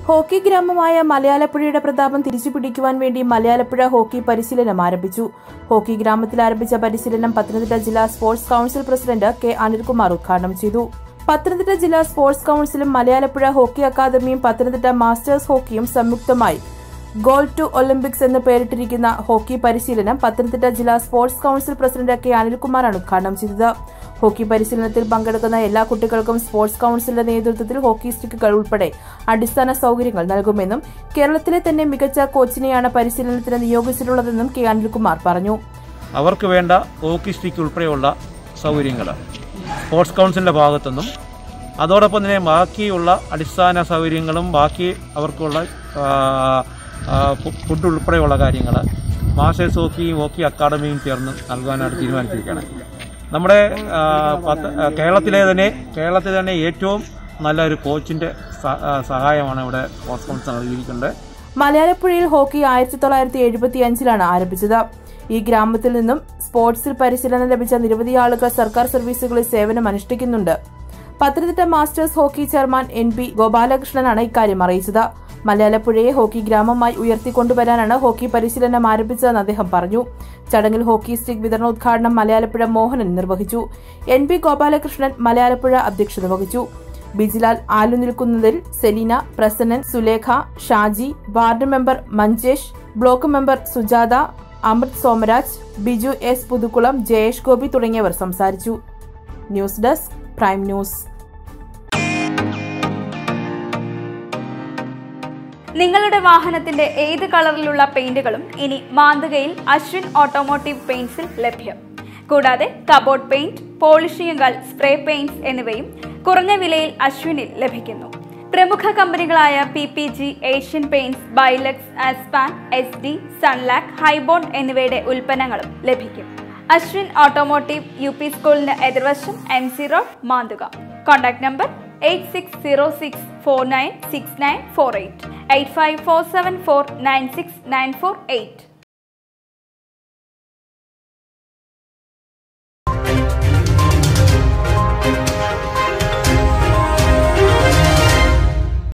hockey ഗ്രാമമായ മലയാലപ്പുഴയുടെ പ്രതാപം തിരിച്ചുപിടിക്കുവാൻ വേണ്ടി മലയാലപ്പുഴ ഹോക്കി പരിശീലനം ആരംഭിച്ചു ഹോക്കി ഗ്രാമത്തിൽ ആരംഭിച്ച പരിശീലനം പത്തനംതിട്ട ജില്ലാ sports council president K Anilkumar ഉദ്ഘാടനം ചെയ്തു പത്തനംതിട്ട ജില്ലാ സ്പോർട്സ് കൌൺസിലും മലയാലപ്പുഴ ഹോക്കി അക്കാദമിയും പത്തനംതിട്ട മാസ്റ്റേഴ്സ് ഹോക്കിയും സംയുക്തമായി ഗോൾ ടു ഒളിമ്പിക്സ് എന്ന് പേരിട്ടിരിക്കുന്ന ഹോക്കി പരിശീലനം പത്തനംതിട്ട ജില്ലാ സ്പോർട്സ് കൌൺസിൽ പ്രസിഡന്റ് കെ അനിൽകുമാറാണ് ഉദ്ഘാടനം ചെയ്തത് ഹോക്കി പരിശീലനത്തിൽ പങ്കെടുക്കുന്ന എല്ലാ കുട്ടികൾക്കും സ്പോർട്സ് കൌൺസിലിന്റെ നേതൃത്വത്തിൽ ഹോക്കി സ്റ്റിക്കുകൾ ഉൾപ്പെടെ അടിസ്ഥാന സൌകര്യങ്ങൾ നൽകുമെന്നും കേരളത്തിലെ തന്നെ മികച്ച കോച്ചിനെയാണ് പരിശീലനത്തിന് നിയോഗിച്ചിട്ടുള്ളതെന്നും കെ അനിൽകുമാർ പറഞ്ഞു അവർക്ക് വേണ്ട ഹോക്കി സ്റ്റിക്ക് ഉൾപ്പെടെയുള്ള സൗകര്യങ്ങൾ സ്പോർട്സ് കൗൺസിലിൻ്റെ ഭാഗത്തുനിന്നും അതോടൊപ്പം തന്നെ ബാക്കിയുള്ള അടിസ്ഥാന സൗകര്യങ്ങളും ബാക്കി അവർക്കുള്ള ആ, ആ, ഫു- ഫുഡ് ഉൾപ്പെടെയുള്ള കാര്യങ്ങൾ മാസ്റ്റേഴ്സ് ഹോക്കിയും ഹോക്കി അക്കാഡമിയും ചേർന്ന് നൽകാനാണ് തീരുമാനിച്ചിരിക്കുകയാണ് നമ്മുടെ ആ, പത്ത്- ആ, കേരളത്തിലെ തന്നെ കേരളത്തിലെ തന്നെ ഏറ്റവും നല്ല ഒരു കോച്ചിൻ്റെ സ- ആ, സഹായമാണ് ഇവിടെ സ്പോർട്സ് കൗൺസിൽ നൽകിയിരിക്കുന്നത് മലയാളപ്പുഴയിൽ ഹോക്കി ആയിരത്തി തൊള്ളായിരത്തി എഴുപത്തി അഞ്ചിലാണ് ആരംഭിച്ചത് ഈ ഗ്രാമത്തിൽ നിന്നും സ്പോർട്സിൽ പരിശീലനം ലഭിച്ച നിരവധി ആളുകൾ സർക്കാർ സർവീസുകളിൽ സേവനം അനുഷ്ഠിക്കുന്നുണ്ട് Pathanamthitta masters hockey chairman N P ഗോപാലകൃഷ്ണനാണ് ഇക്കാര്യം അറിയിച്ചത് മലയാളപ്പുഴയെ ഹോക്കി ഗ്രാമമായി ഉയർത്തിക്കൊണ്ടുവരാനാണ് ഹോക്കി പരിശീലനം ആരംഭിച്ചതെന്ന് അദ്ദേഹം പറഞ്ഞു ചടങ്ങിൽ ഹോക്കി സ്റ്റിക് വിതരണോദ്ഘാടനം മലയാളപ്പുഴ മോഹനൻ നിർവഹിച്ചു എൻ പി ഗോപാലകൃഷ്ണൻ മലയാളപ്പുഴ അധ്യക്ഷത വഹിച്ചു ബിജിലാൽ ആലു നിൽക്കുന്നതിൽ Selina Prasannan Sulekha Shaji ward member Manjesh block member Sujatha Amrit Somaraj Biju S Puthukkulam Jayesh Gopi തുടങ്ങിയവർ സംസാരിച്ചു ന്യൂസ് ഡെസ്ക് പ്രൈം ന്യൂസ് നിങ്ങളുടെ വാഹനത്തിന്റെ ഏത് കളറിലുള്ള പെയിന്റുകളും ഇനി മാതൃകയിൽ അശ്വിൻ ഓട്ടോമോട്ടീവ് പെയിന്റ്സിൽ ലഭ്യം കൂടാതെ കബോർഡ് പെയിന്റ് പോളിഷിംഗുകൾ സ്പ്രേ പെയിന്റ്സ് എന്നിവയും കുറഞ്ഞ വിലയിൽ അശ്വിനിൽ ലഭിക്കുന്നു പ്രമുഖ കമ്പനികളായ P P G Asian paints ബൈലക്സ് ആസ്പാൻ എസ് ഡി സൺലാക്ക് ഹൈബോൺ എന്നിവയുടെ ഉൽപ്പന്നങ്ങളും ലഭിക്കും അശ്വിൻ ഓട്ടോമോട്ടീവ് യു പി സ്കൂളിന് എതിർവശം M C road Manthuka contact number eight six zero six four nine six nine four eight eight five four seven four nine six nine four eight